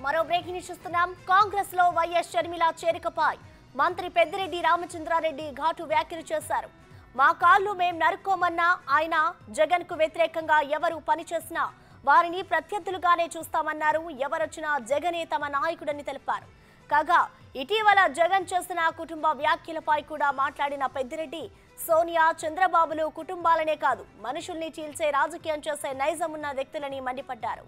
మరో breaking news చూస్తున్నాం కాంగ్రెస్ లో వైఎస్ షర్మిల చేరికపై మంత్రి పెద్దిరెడ్డి రామచంద్రారెడ్డి ఘాటు వ్యాఖ్యలు చేశారు మా కాళ్ళు మేం నరుక్కోమన్నా ఆయన జగన్ కు వ్యతిరేకంగా ఎవరు పనిచేసినా వారిని ప్రత్యర్థులుగానే చూస్తామన్నారు ఎవరొచ్చినా జగనే తమ నాయకుడని తెలిపారు కాగా ఇటీవల జగన్ చేసిన కుటుంబ వ్యాఖ్యలపై కూడా మాట్లాడిన పెద్దిరెడ్డి సోనియా చంద్రబాబులు కుటుంబాలనే కాదు మనుషుల్ని చీల్చే రాజకీయం చేసే నైజం ఉన్న వ్యక్తులని మండిపడ్డారు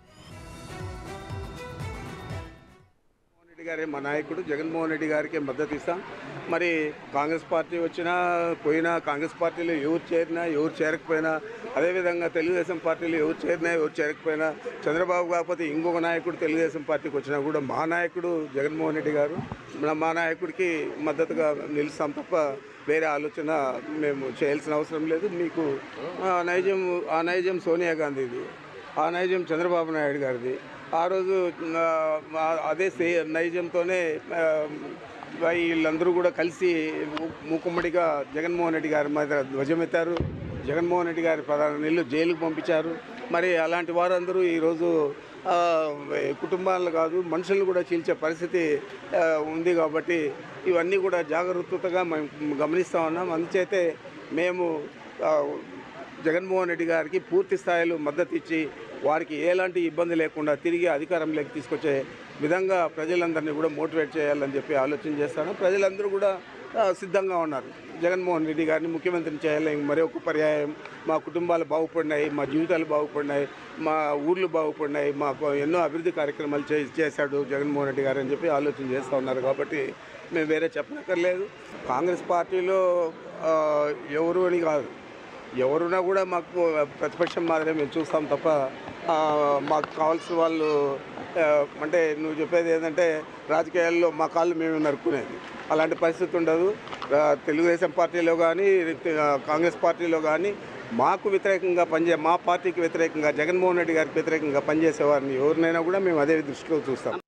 జగన్మోహన్ రెడ్డి గారే మా నాయకుడు జగన్మోహన్ రెడ్డి గారికి మద్దతు ఇస్తాం మరి కాంగ్రెస్ పార్టీ వచ్చినా పోయినా కాంగ్రెస్ పార్టీలో ఎవరు చేరినా ఎవరు చేరకపోయినా అదేవిధంగా తెలుగుదేశం పార్టీలో ఎవరు చేరినా ఎవరు చేరకపోయినా చంద్రబాబు కాకపోతే ఇంకొక నాయకుడు తెలుగుదేశం పార్టీకి వచ్చినా కూడా మా నాయకుడు జగన్మోహన్ రెడ్డి గారు మన- మా నాయకుడికి మద్దతుగా నిలుస్తాం తప్ప వేరే ఆలోచన మేము చేయాల్సిన అవసరం లేదు మీకు ఆ నైజం ఆ నైజం సోనియా గాంధీది ఆ నైజం చంద్రబాబు నాయుడు గారిది ఆ రోజు ఆ, ఆ- అదే సే నైజంతోనే ఆ, వీళ్ళందరూ కూడా కలిసి మూ- మూకుమ్మడిగా జగన్మోహన్ రెడ్డి గారి మీద ధ్వజమెత్తారు జగన్మోహన్ రెడ్డి గారి ప్రధాన నీళ్ళు జైలుకు పంపించారు మరి అలాంటి వారందరూ ఈరోజు ఆ, కుటుంబాలను కాదు మనుషులను కూడా చీల్చే పరిస్థితి ఆ, ఉంది కాబట్టి ఇవన్నీ కూడా జాగ్రత్తగా మేము గమనిస్తూ ఉన్నాం అందుచేతే మేము ఆ, జగన్మోహన్ రెడ్డి గారికి పూర్తి స్థాయిలో మద్దతు ఇచ్చి వారికి ఎలాంటి ఇబ్బంది లేకుండా తిరిగి అధికారంలోకి తీసుకొచ్చే విధంగా ప్రజలందరినీ కూడా మోటివేట్ చేయాలని చెప్పి ఆలోచన చేస్తాను ప్రజలందరూ కూడా ఆ, సిద్ధంగా ఉన్నారు జగన్మోహన్ రెడ్డి గారిని ముఖ్యమంత్రిని చేయాలని మరి ఒక పర్యాయం మా కుటుంబాలు బాగుపడినాయి మా జీవితాలు బాగుపడినాయి మా ఊర్లు బాగుపడినాయి మాకు ఎన్నో అభివృద్ధి కార్యక్రమాలు చే చేశాడు జగన్మోహన్ రెడ్డి గారు అని చెప్పి ఆలోచన చేస్తూ ఉన్నారు కాబట్టి మేము వేరే చెప్పనక్కర్లేదు కాంగ్రెస్ పార్టీలో ఆ, ఎవరు అని కాదు ఎవరున్నా కూడా మాకు ప్రతిపక్షం మాదిరే మేము చూస్తాం తప్ప ఆ, మాకు కావాల్సిన వాళ్ళు ఆ, అంటే నువ్వు చెప్పేది ఏంటంటే రాజకీయాల్లో మా కాళ్ళు మేము నరుక్కునేది అలాంటి పరిస్థితి ఉండదు ఆ, తెలుగుదేశం పార్టీలో కానీ ఆ, కాంగ్రెస్ పార్టీలో కానీ మాకు వ్యతిరేకంగా పనిచే మా పార్టీకి వ్యతిరేకంగా జగన్మోహన్ రెడ్డి గారికి వ్యతిరేకంగా పనిచేసే వారిని ఎవరినైనా కూడా మేము అదే దృష్టిలో చూస్తాం